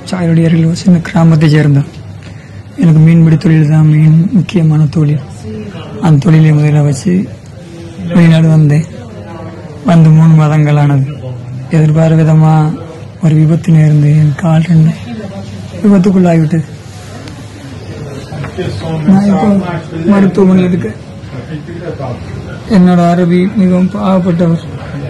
சாயலுடைய அருகில் ஒரு சின்ன கிராமத்தை சேர்ந்தோம் எனக்கு மீன்பிடி தொழில் தான் மீன் முக்கியமான தொழில் அந்த தொழிலை முதல்ல வச்சு வெளிநாடு வந்தேன் வந்து மூணு மாதங்களானது எதிர்பார விதமாக ஒரு விபத்து நேர்ந்து என் கால் ரெண்டு விபத்துக்குள்ளாகிவிட்டது நான் இப்போ மருத்துவமனை இருக்கு என்னோட அரபி மிகவும் பாவப்பட்டவர்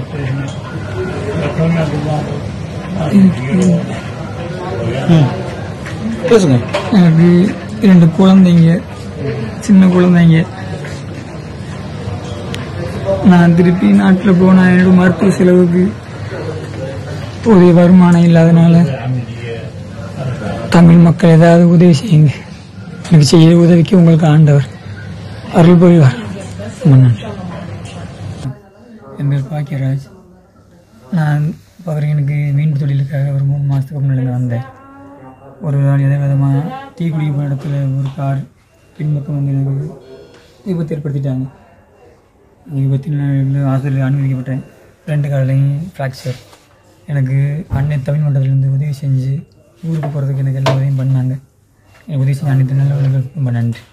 பேசுங்க எனக்கு இரண்டு குழந்தைங்க சின்ன குழந்தைங்க நான் திருப்பி நாட்டில் போனால் என்னோட மருத்துவ செலவுக்கு போதிய வருமானம் இல்லாதனால தமிழ் மக்கள் ஏதாவது உதவி செய்யுங்க எனக்கு செய்ய உதவிக்கு உங்களுக்கு ஆண்டவர் அருள் புரிவார் ரொம்ப நன்றி என் பேர் பாக்கியராஜ் நான் பவரையனுக்கு மீன் தொழிலுக்காக ஒரு மூணு மாதத்துக்கு முன்னாடி வந்தேன் ஒரு நாள் எதை விதமாக டீ குடிக்க போன இடத்துல ஒரு கார் பின்பக்கம் வந்து எனக்கு விபத்து ஏற்படுத்திட்டாங்க அந்த விபத்தில் நான் ஹாஸ்பிட்டலில் அனுமதிக்கப்பட்டேன் ரெண்டு காலையும் ஃப்ராக்சர் எனக்கு அன்னை தமிழ் மண்டலத்திலேருந்து உதவி செஞ்சு ஊருக்கு போகிறதுக்கு எனக்கு எல்லா உதவியும் பண்ணாங்க எனக்கு உதவி செஞ்ச அனைத்து நல்லவர்களுக்கு ரொம்ப நன்றி